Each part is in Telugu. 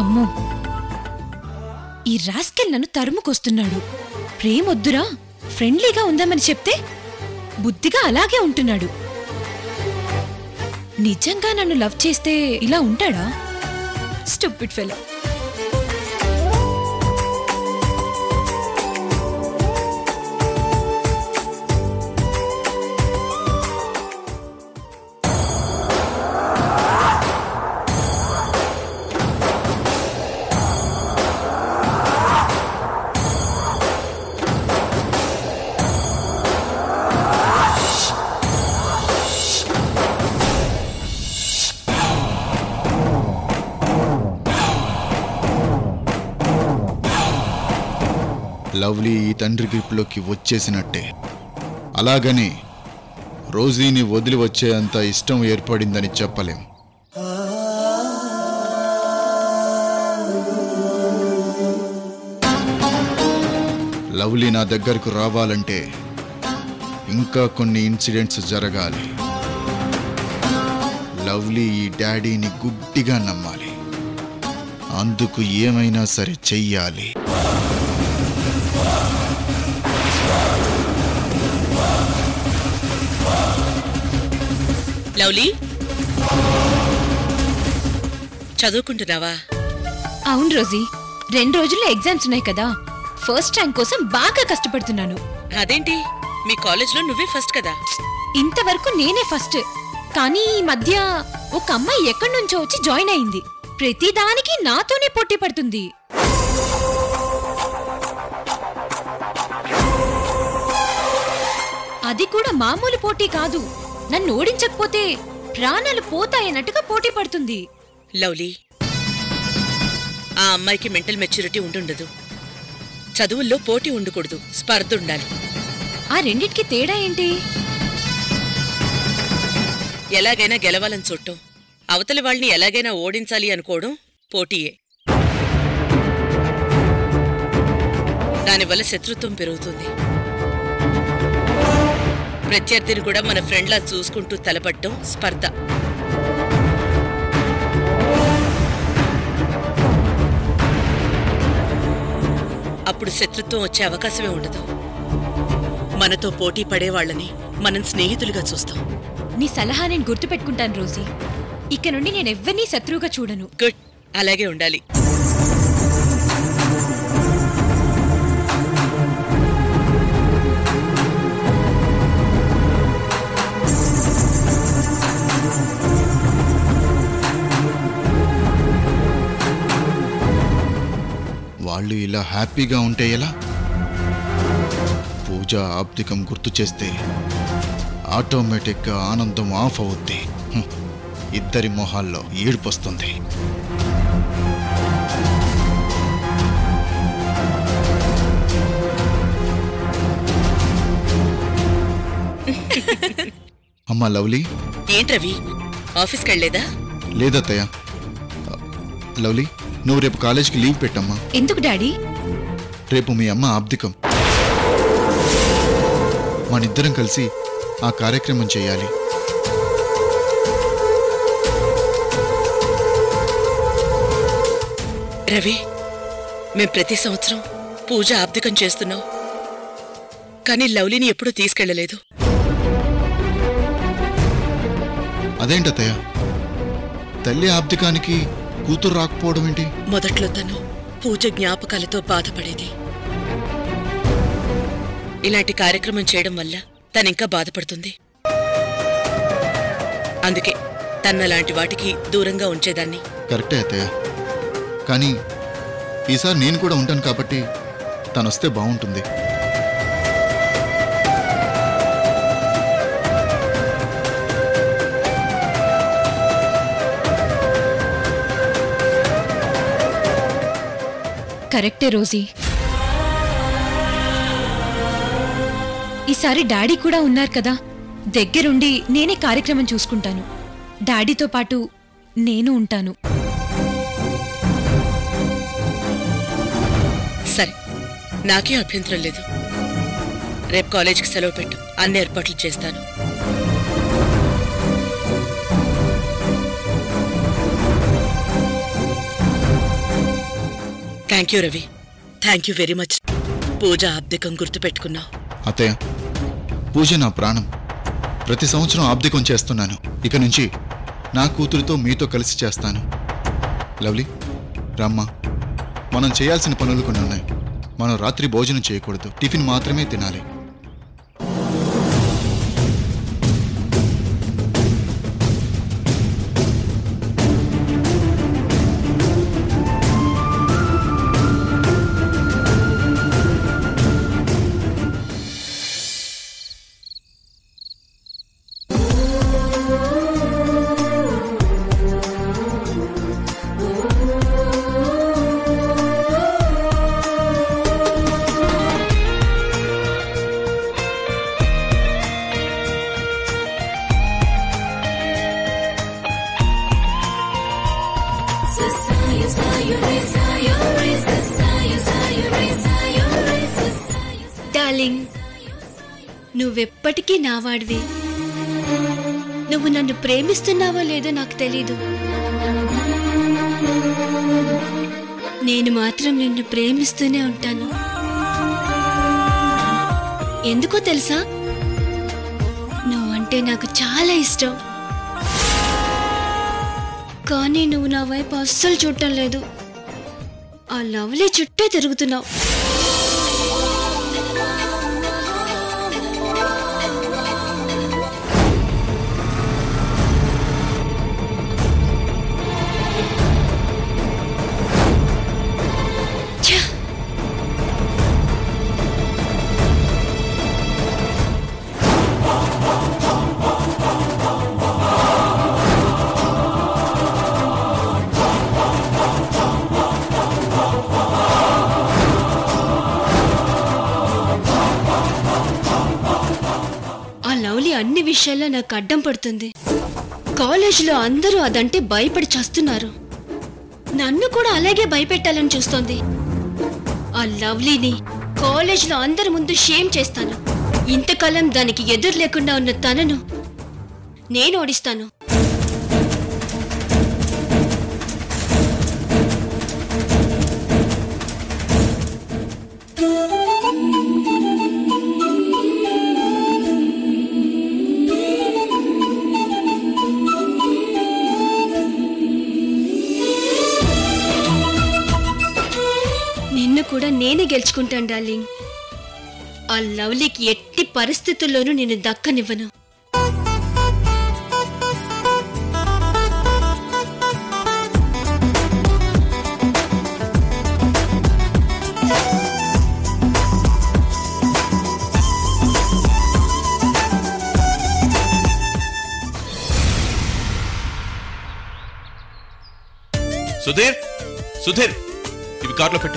అమ్మో ఈ రాస్కెల్ నన్ను తరుముకొస్తున్నాడు ప్రేమొద్దురా ఫ్రెండ్లీగా ఉందామని చెప్తే బుద్ధిగా అలాగే ఉంటున్నాడు నిజంగా నన్ను లవ్ చేస్తే ఇలా ఉంటాడా స్టూపిడ్ ఫెలో లవ్లీ ఈ తండ్రి గ్రిప్లోకి వచ్చేసినట్టే అలాగని రోజీని వదిలి వచ్చేంత ఇష్టం ఏర్పడిందని చెప్పలేం లవ్లీ నా దగ్గరకు రావాలంటే ఇంకా కొన్ని ఇన్సిడెంట్స్ జరగాలి లవ్లీ ఈ డాడీని గుడ్డిగా నమ్మాలి అందుకు ఏమైనా సరే చెయ్యాలి లవ్లీ చదువుకుంటున్నావా అవును రోజీ రెండు రోజుల్లో ఎగ్జామ్స్ ఉన్నాయి కదా ఫస్ట్ ర్యాంక్ కోసం బాగా కష్టపడుతున్నాను అదేంటి మీ కాలేజ్లో నువ్వే ఫస్ట్ కదా ఇంతవరకు నేనే ఫస్ట్ కానీ ఈ మధ్య ఒక అమ్మాయి ఎక్కడి నుంచో వచ్చి జాయిన్ అయింది ప్రతిదానికి నాతోనే పోటీ పడుతుంది అది కూడా మామూలు పోటీ కాదు నన్ను ఓడించకపోతే ప్రాణాలు పోతాయన్నట్టుగా పోటీ పడుతుంది లవ్లీ ఆ అమ్మాయికి మెంటల్ మెచ్యూరిటీ ఉండుండదు చదువుల్లో పోటీ ఉండకూడదు స్పర్ధ ఉండాలి ఆ రెండిటికి తేడా ఏంటి ఎలాగైనా గెలవాలని చూడటం అవతలి వాళ్ళని ఎలాగైనా ఓడించాలి అనుకోవడం పోటీయే దానివల్ల శత్రుత్వం పెరుగుతుంది ప్రత్యర్థిని కూడా మన ఫ్రెండ్లా చూసుకుంటూ తలపడటం స్పర్ధ అప్పుడు శత్రుత్వం వచ్చే అవకాశమే ఉండదు మనతో పోటీ పడేవాళ్ళని మనం స్నేహితులుగా చూస్తాం నీ సలహా నేను గుర్తుపెట్టుకుంటాను రోజీ ఇక నుండి నేను ఎవ్వరినీ శత్రువుగా చూడను గుడ్ అలాగే ఉండాలి వాళ్ళు ఇలా హ్యాపీగా ఉంటే ఎలా పూజ ఆప్తికం గుర్తు చేస్తే ఆటోమేటిక్గా ఆనందం ఆఫ్ అవుద్ది హ్మ్. ఇద్దరి మొహాల్లో ఏడుపొస్తుంది అమ్మా లవ్లీ ఏంట్రవి ఆఫీస్కి వెళ్ళలేదా లేదత్తయ్య లవ్లీ నువ్వు రేపు కాలేజీకి లీవ్ పెట్టమ్మా ఎందుకు డాడీ రేపు మీ అమ్మ ఆబ్దికం మనిద్దరం కలిసి ఆ కార్యక్రమం చేయాలి రవి మేం ప్రతి సంవత్సరం పూజ ఆబ్దికం చేస్తున్నాం కానీ లవ్లీని ఎప్పుడూ తీసుకెళ్ళలేదు అదేంటత్తయ్య తల్లి ఆబ్దికానికి కూతురు రాకపోవడం ఏంటి మొదట్లో తను పూజ జ్ఞాపకాలతో బాధపడేది ఇలాంటి కార్యక్రమం చేయడం వల్ల తనింకా బాధపడుతుంది అందుకే తన్నలాంటి వాటికి దూరంగా ఉంచేదాన్ని కరెక్టే అత్తయ్య కానీ ఈసారి నేను కూడా ఉంటాను కాబట్టి తనొస్తే బాగుంటుంది కరెక్టే రోజీ ఈసారి డాడీ కూడా ఉన్నారు కదా దగ్గరుండి నేనే కార్యక్రమం చూసుకుంటాను డాడీతో పాటు నేను ఉంటాను సరే నాకే అభ్యంతరం లేదు రేపు కాలేజీకి సెలవు పెట్టు అన్ని ఏర్పాట్లు చేస్తాను thank you Ravi thank you very much పూజ ఆబ్దికం గుర్తుపెట్టుకున్నావు అత్తయ్య పూజ నా ప్రాణం ప్రతి సంవత్సరం ఆబ్దికం చేస్తున్నాను ఇక నుంచి నా కూతురితో మీతో కలిసి చేస్తాను లవ్లీ రామ్మా మనం చేయాల్సిన పనులు కొన్ని ఉన్నాయి మనం రాత్రి భోజనం చేయకూడదు టిఫిన్ మాత్రమే తినాలి డార్లింగ్ నువ్వెప్పటికీ నావాడివి నువ్వు నన్ను ప్రేమిస్తున్నావో లేదో నాకు తెలీదు నేను మాత్రం నిన్ను ప్రేమిస్తూనే ఉంటాను ఎందుకో తెలుసా నువ్వంటే నాకు చాలా ఇష్టం కానీ నువ్వు నా వైపు అస్సలు చూడటం లేదు ఆ లవ్లీ చుట్టే తిరుగుతున్నావు ఛ! ఆ లవ్లీ అన్ని విషయాల్లో నాకు అడ్డం పడుతుంది కాలేజీలో అందరూ అదంటే భయపడి చస్తున్నారు నన్ను కూడా అలాగే భయపెట్టాలని చూస్తోంది ఆ లవ్లీని కాలేజీలో అందరి ముందు షేమ్ చేస్తాను ఇంతకాలం దానికి ఎదురు లేకుండా ఉన్న తనను నేను ఓడిస్తాను నిన్ను కూడా నేనే గెలుచుకుంటాను డార్లింగ్ ఆ లవ్లీకి ఎట్టి పరిస్థితుల్లోనూ నేను దక్కనివ్వను సుధీర్ సుధీర్ ఇవి కార్లో పెట్టు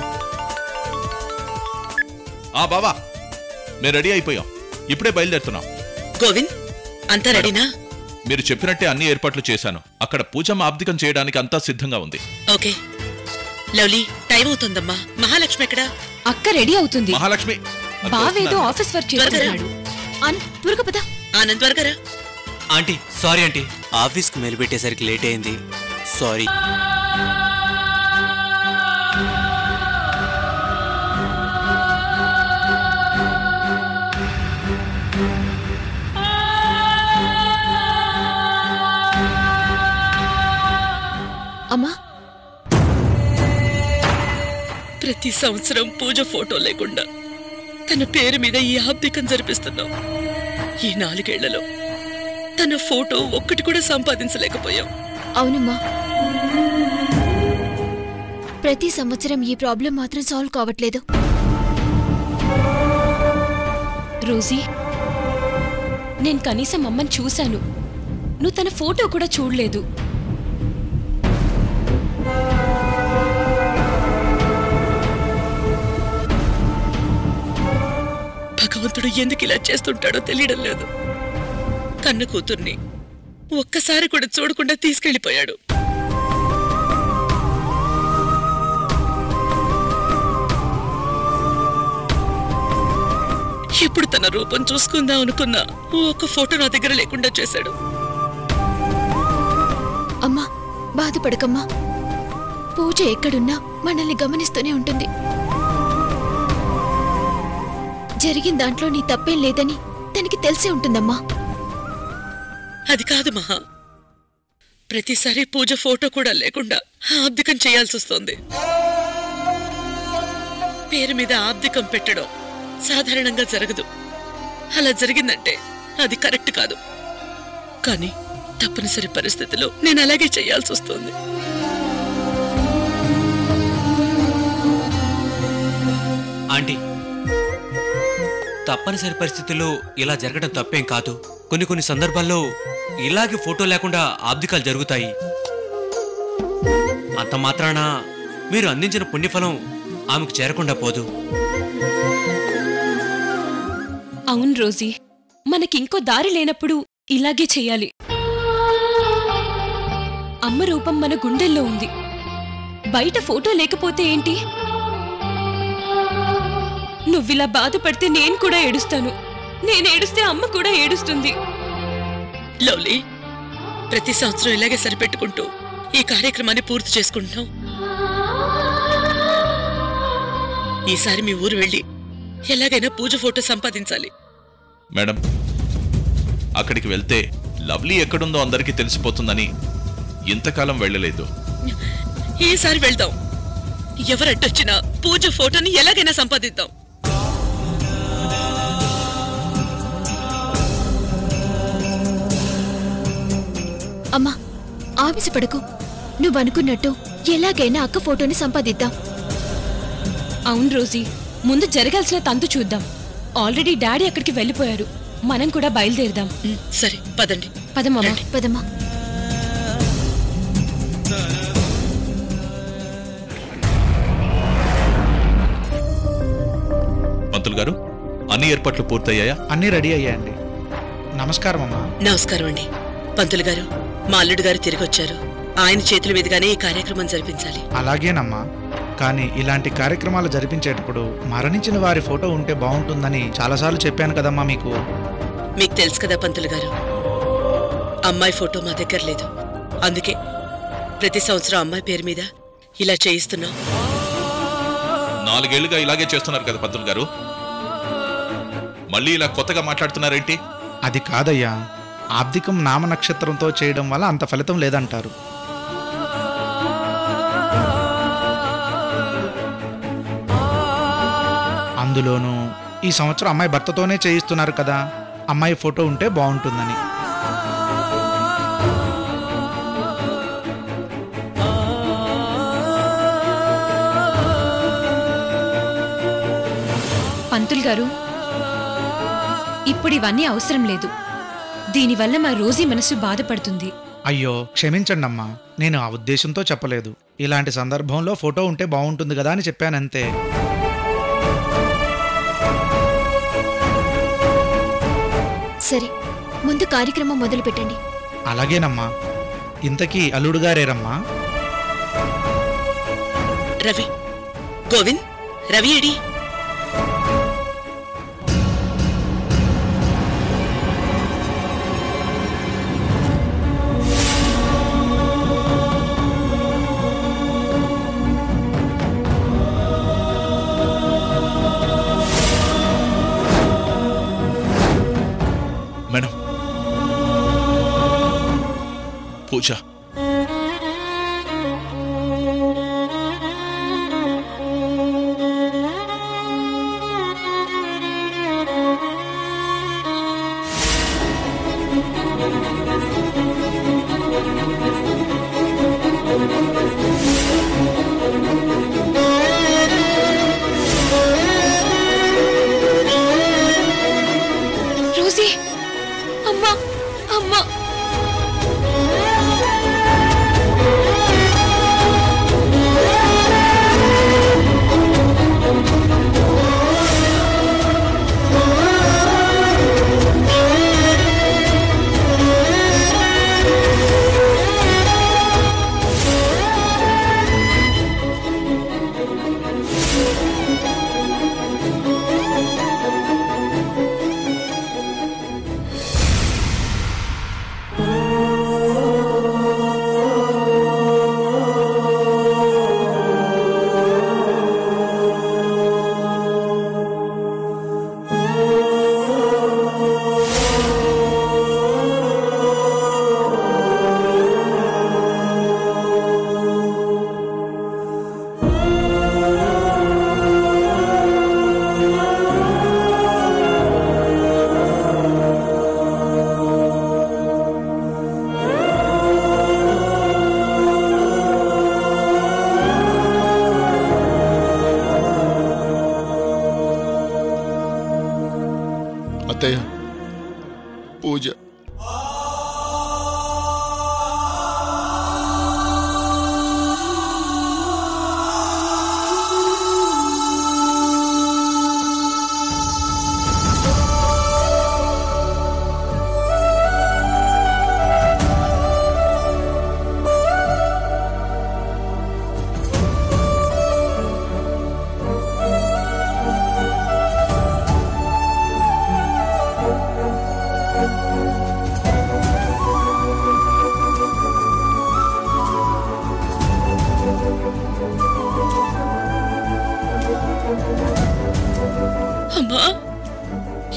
ఆ బావా మేము రెడీ అయిపోయాం ఇప్పుడే బయలుదేరుతున్నాం గోవింద్ అంతా రెడీనా మీరు చెప్పినట్టే అన్ని ఏర్పాట్లు చేశాను అక్కడ పూజమ్మ ఆబ్దికం చేయడానికి అంతా సిద్ధంగా ఉంది ఓకే లవ్లీ టైం అవుతుందమ్మా మహాలక్ష్మి ఎక్కడా అక్క రెడీ అవుతుంది మహాలక్ష్మి అక్క బావేదో వస్తున్నారు. ఆఫీస్ వర్క్ చేస్తున్నాడు అన్ త్వరగా పద ఆనంద్ త్వరగరా ఆంటీ సారీ ఆంటీ ఆఫీస్కి మెయిల్ పెట్టేసరికి లేట్ అయింది సారీ అమ్మా ప్రతి సంవత్సరం పూజ ఫోటో లేకుండా తన పేరు మీద ఈ ఆబ్దికం జరిపిస్తున్నాం ఈ నాలుగేళ్లలో తన ఫోటో ఒక్కటి కూడా సంపాదించలేకపోయాం అవునమ్మా ప్రతి సంవత్సరం ఈ ప్రాబ్లం మాత్రం సాల్వ్ కావట్లేదు రోజీ నేను కనీసం అమ్మని చూశాను నువ్వు తన ఫోటో కూడా చూడలేదు భగవంతుడు ఎందుకు ఇలా చేస్తుంటాడో తెలియడం లేదు కన్న కూతుర్ని ఒక్కసారి కూడా చూడకుండా తీసుకెళ్లిపోయాడు ఇప్పుడు తన రూపం చూసుకుందాం అనుకున్నా ఒక్క ఫోటో నా దగ్గర లేకుండా చేశాడు అమ్మా బాధపడకమ్మా పూజ ఎక్కడున్నా మనల్ని గమనిస్తూనే ఉంటుంది జరిగిన దాంట్లో నీ తప్పేం లేదని తనకి తెలిసే ఉంటుందమ్మా అది కాదు మహా ప్రతిసారి పూజ ఫోటో కూడా లేకుండా ఆబ్దికం చేయాల్సి వస్తుంది పేరు మీద ఆబ్దికం పెట్టడం సాధారణంగా జరగదు అలా జరిగిందంటే అది కరెక్ట్ కాదు కానీ తప్పనిసరి పరిస్థితిలో నేను అలాగే చేయాల్సి వస్తుంది ఆంటీ తప్పనిసరి పరిస్థితుల్లో ఇలా జరగడం తప్పేం కాదు కొన్ని కొన్ని సందర్భాల్లో ఇలాగే ఫోటో లేకుండా ఆబ్దికాలు జరుగుతాయి అంత మాత్రాన మీరు అందించిన పుణ్యఫలం ఆమెకు చేరకుండా పోదు అవును రోజీ మనకింకో దారి లేనప్పుడు ఇలాగే చెయ్యాలి అమ్మ రూపం మన గుండెల్లో ఉంది బయట ఫోటో లేకపోతే ఏంటి నువ్విలా బాధపడితే నేను కూడా ఏడుస్తాను నేను ఏడుస్తే అమ్మ కూడా ఏడుస్తుంది లవ్లీ ప్రతి సంవత్సరం ఇలాగే సరిపెట్టుకుంటూ ఈ కార్యక్రమాన్ని పూర్తి చేసుకుంటున్నాం ఈసారి మీ ఊరు వెళ్ళి ఎలాగైనా పూజ ఫోటో సంపాదించాలి మేడం అక్కడికి వెళ్తే లవ్లీ ఎక్కడుందో అందరికీ తెలిసిపోతుందని ఇంతకాలం వెళ్ళలేదు ఈసారి వెళ్దాం ఎవరట్టొచ్చినా పూజ ఫోటోని ఎలాగైనా సంపాదిద్దాం అమ్మా ఆవేశపడకు నువ్వనుకున్నట్టు ఎలాగైనా అక్క ఫోటోని సంపాదిద్దాం అవును రోజీ ముందు జరగాల్సిన తంతు చూద్దాం ఆల్రెడీ డాడీ అక్కడికి వెళ్ళిపోయారు మనం కూడా బయలుదేరుదాం ఉమ్, సరే పదండి పదమ్మా పదమ్మా పంతులు గారు అన్ని ఏర్పాట్లు పూర్తయ్యాయా అన్నీ రెడీ అయ్యాయండి నమస్కారం అమ్మా నమస్కారం అండి పంతులు గారు మా అల్లుడు గారు తిరిగి వచ్చారు ఆయన చేతుల మీదుగానే ఈ కార్యక్రమం జరిపించాలి అలాగేనమ్మా కానీ ఇలాంటి కార్యక్రమాలు జరిపించేటప్పుడు మరణించిన వారి ఫోటో ఉంటే బాగుంటుందని చాలాసార్లు చెప్పాను కదమ్మా మీకు మీకు తెలుసు కదా పంతులు గారు అమ్మాయి ఫోటో మా దగ్గర లేదు అందుకే ప్రతి సంవత్సరం అమ్మాయి పేరు మీద ఇలా చేయిస్తున్నాం నాలుగేళ్లుగా ఇలాగే చేస్తున్నారు కదా పంతులు గారు మళ్ళీ ఇలా కొత్తగా మాట్లాడుతున్నారేంటి అది కాదయ్యా ఆబ్దికం నామ నక్షత్రంతో చేయడం వల్ల అంత ఫలితం లేదంటారు అందులోనూ ఈ సంవత్సరం అమ్మాయి భర్తతోనే చేయిస్తున్నారు కదా అమ్మాయి ఫోటో ఉంటే బాగుంటుందని పంతులు గారు ఇప్పుడు ఇవన్నీ అవసరం లేదు దీనివల్ల మా రోజీ మనసు బాధపడుతుంది అయ్యో క్షమించండి అమ్మా నేను ఆ ఉద్దేశంతో చెప్పలేదు ఇలాంటి సందర్భంలో ఫోటో ఉంటే బాగుంటుంది కదా అని చెప్పానంతే సరే ముందు కార్యక్రమం మొదలు పెట్టండి అలాగేనమ్మా ఇంతకీ అల్లుడు గారేరమ్మా రవి గోవింద్ రవి ఏడి మేడం పూజ రోజీ అమ్మా అమ్మా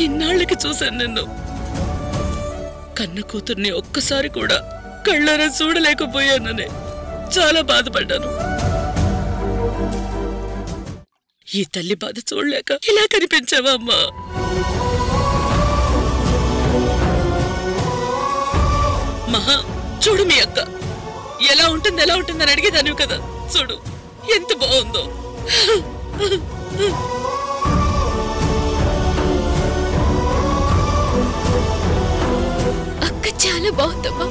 ఇన్నాళ్ళకి చూశాను నిన్ను కన్న కూతుర్ని ఒక్కసారి కూడా కళ్ళారా చూడలేకపోయాననే చాలా బాధపడ్డాను ఈ తల్లి బాధ చూడలేక ఇలా కనిపించావా అమ్మా మహా చూడు మీ అక్క ఎలా ఉంటుంది ఎలా ఉంటుందని అడిగేదానివి కదా చూడు ఎంత బాగుందో అక్క చాలా బాగుందమ్మా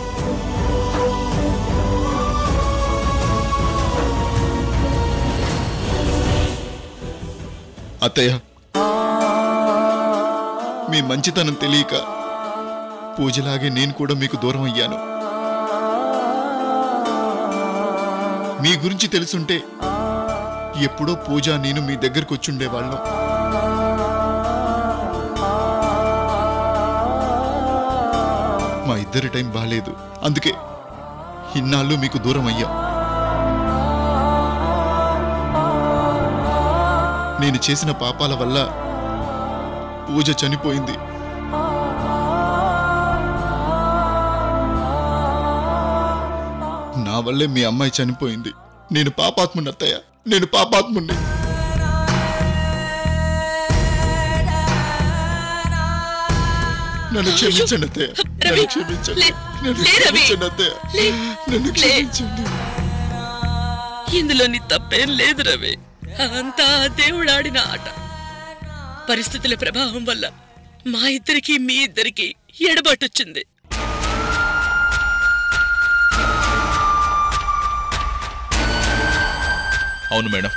అత్తయ్య మీ మంచితనం తెలియక పూజలాగే నేను కూడా మీకు దూరం అయ్యాను మీ గురించి తెలుసుంటే ఎప్పుడో పూజ నేను మీ దగ్గరకు వచ్చుండేవాళ్ళం మా ఇద్దరి టైం బాలేదు అందుకే ఇన్నాళ్ళు మీకు దూరం అయ్యాం నేను చేసిన పాపాల వల్ల పూజ చనిపోయింది నా వల్లే మీ అమ్మాయి చనిపోయింది నేను పాపాత్ముని అత్తయ్య నేను పాపాత్ముని నన్ను క్షమించండి అత్తయ్య నన్ను రవి, క్షమించండి లే- నన్ను లే రవి. క్షమించండి అత్తయ్య లే- నన్ను లే. క్షమించండి ఇందులో నీ తప్పేం లేదు రవి అంతా ఆ దేవుడు ఆడిన ఆట పరిస్థితుల ప్రభావం వల్ల మా ఇద్దరికి మీ ఇద్దరికి ఎడబాటొచ్చింది అవును మేడం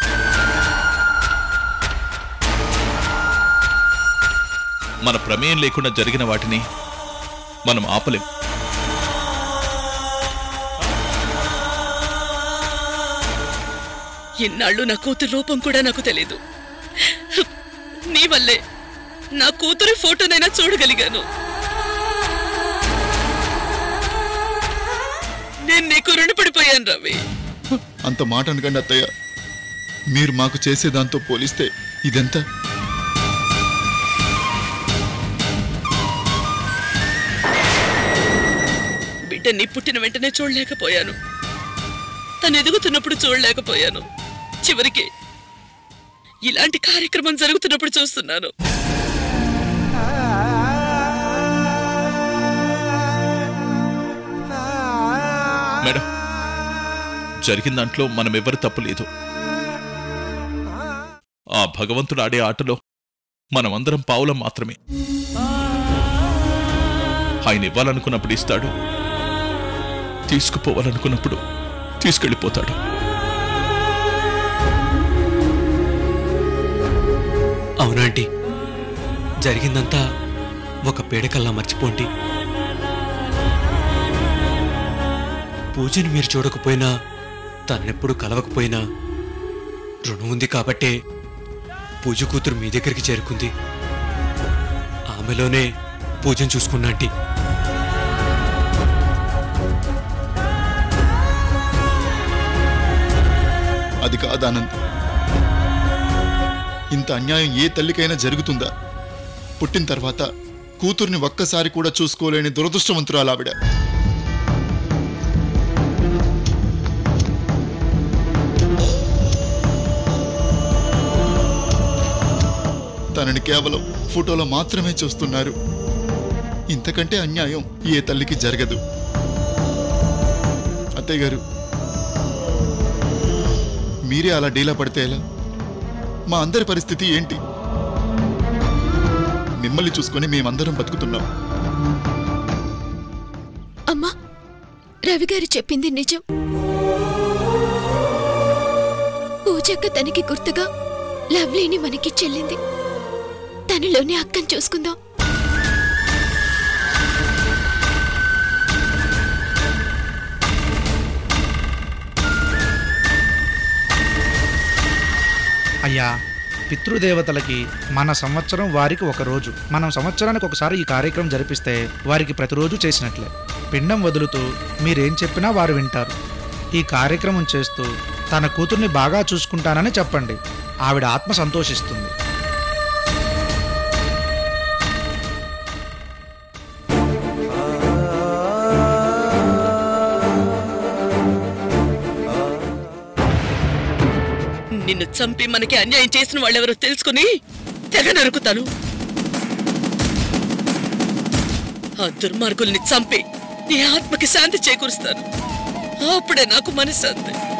మన ప్రమేయం లేకుండా జరిగిన వాటిని మనం ఆపలేం ఇన్నాళ్ళు నా కూతురు రూపం కూడా నాకు తెలీదు నీ వల్లే నా కూతురి ఫోటోనైనా చూడగలిగాను నేను నీకు రుణపడిపోయాను రవి అంత మాట అనకండి అత్తయ్య మీరు మాకు చేసేదాంతో పోలిస్తే ఇదెంత బిడ్డని పుట్టిన వెంటనే చూడలేకపోయాను తను ఎదుగుతున్నప్పుడు చూడలేకపోయాను చివరికి ఇలాంటి కార్యక్రమం జరుగుతున్నప్పుడు చూస్తున్నాను మేడం జరిగిన దాంట్లో మనం ఎవరి తప్పు లేదు ఆ భగవంతుడు ఆడే ఆటలో మనమందరం పావులం మాత్రమే ఆయన ఇవ్వాలనుకున్నప్పుడు ఇస్తాడు తీసుకుపోవాలనుకున్నప్పుడు తీసుకెళ్ళిపోతాడు అవునాంటీ జరిగిందంతా ఒక పీడకల్లా మర్చిపోండి పూజని మీరు చూడకపోయినా తనెప్పుడు కలవకపోయినా రుణం ఉంది కాబట్టే పూజ కూతురు మీ దగ్గరికి చేరుకుంది ఆమెలోనే పూజను చూసుకున్నా ఆంటీ అది కాదు ఆనంద్ ఇంత అన్యాయం ఏ తల్లికైనా జరుగుతుందా పుట్టిన తర్వాత కూతుర్ని ఒక్కసారి కూడా చూసుకోలేని దురదృష్టవంతురాలు ఆవిడ తనని కేవలం ఫోటోలో మాత్రమే చూస్తున్నారు ఇంతకంటే అన్యాయం ఏ తల్లికి జరగదు అత్తయ్య గారు మీరే అలా డీలా పడితే ఎలా మా అందరి పరిస్థితి ఏంటి మిమ్మల్ని చూసుకొని మేమందరం బతుకుతున్నాం అమ్మా రవి గారు చెప్పింది నిజం పూజక్క తనకి గుర్తుగా లవ్లీని మనకి చెల్లింది తనలోనే అక్కని చూసుకుందాం అయ్యా పితృదేవతలకి మన సంవత్సరం వారికి ఒక రోజు మనం సంవత్సరానికి ఒకసారి ఈ కార్యక్రమం జరిపిస్తే వారికి ప్రతిరోజు చేసినట్లే పిండం వదులుతూ మీరేం చెప్పినా వారు వింటారు ఈ కార్యక్రమం చేస్తూ తన కూతుర్ని బాగా చూసుకుంటానని చెప్పండి ఆవిడ ఆత్మ సంతోషిస్తుంది నిన్ను చంపి మనకి అన్యాయం చేసిన వాళ్ళెవరో తెలుసుకుని తెగ నరుకుతాను ఆ దుర్మార్గుల్ని చంపి నీ ఆత్మకి శాంతి చేకూరుస్తాను అప్పుడే నాకు మనశ్శాంతి